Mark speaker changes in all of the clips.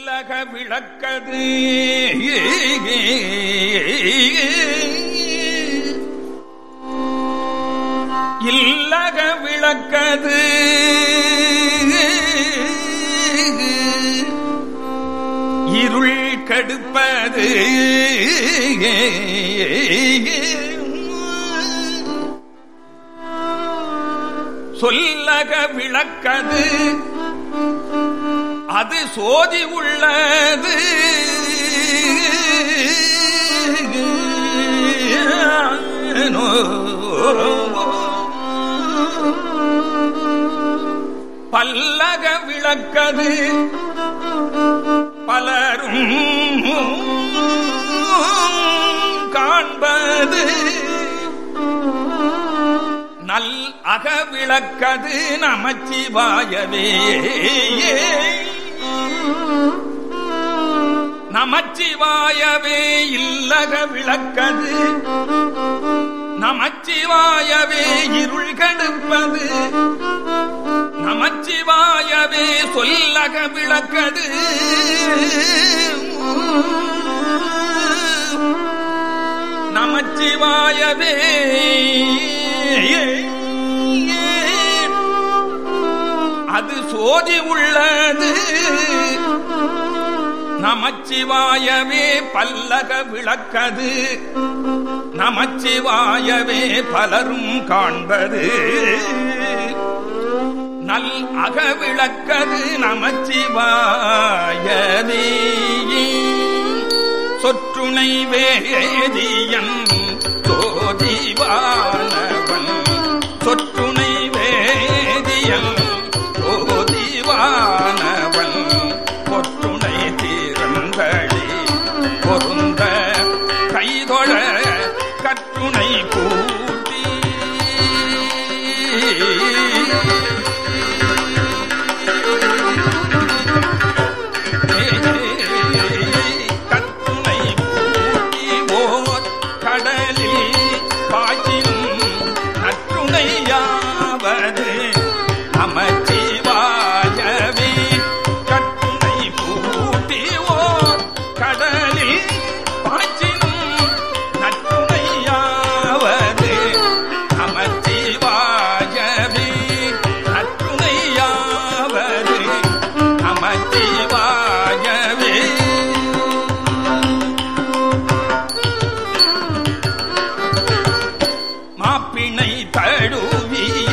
Speaker 1: சொல்லக விளக்கது இல்லக விளக்கது இருள் கடுப்பது சொல்லக விளக்கது அது சோதி உள்ளது பல்லக விளக்கது பலரும் காண்பது நல் அக விளக்கது நமச்சிவாயவே நமச்சிவாயவே இல்லக விளக்கது நமச்சிவாயவே இருள் கடுப்பது நமச்சிவாயவே சொல்லக விளக்கது நமச்சிவாயவே அது சோதி உள்ளது நமச்சிவாயவே பல்லக விளக்கது நமச்சிவாயவே பலரும் காண்பது நல் அக விளக்கது நமச்சிவாயவே சொற்றுணை வேதியன் சோதிவானவன் சொற்றுணை வேதியன் சோதிவானவன் பொற்றுணை தீரங்களி பொருந்த கைதொழ கற்றுணை கூட்டி கற்றுணை கூட்டி ஓர் கடலில் பாய்ச்சினும் நற்றுணையாவது நமச்சிவாயவே கற்றுணை பூட்டி ஓர் கடலில் பாய்ச்சினும் நற்றுணையாவது நமச்சிவாயவே நற்றுணையாவது நமச்சிவாயவே மாப்பிணை தழுவிய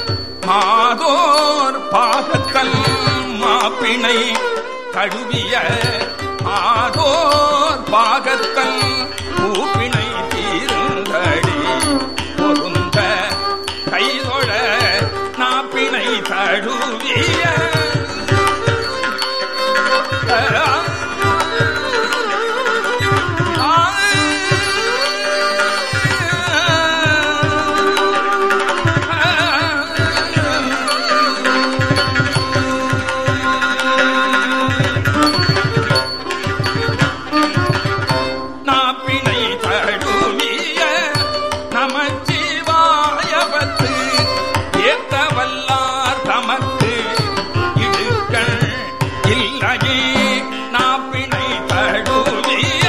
Speaker 1: மாதோர் பாகத்தல் மாப்பிணை தழுவிய மாதோர் பாகத்தல் பூப்பிணை தீருந்தடி பொருந்த கைதொழ நாப்பிணை தழுவிய நாப்பிணை தழுவிய நமச்சிவாயபத்து ஏத்த வல்லார் தமக்கு இடுக்கள் இல்லையே நாப்பிணை தழுவிய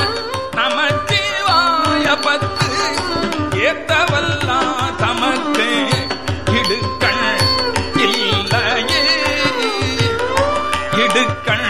Speaker 1: நமச்சிவாயபத்து ஏத்த வல்லார் தமக்கு இடுக்கள் இல்லையே இடுக்கள்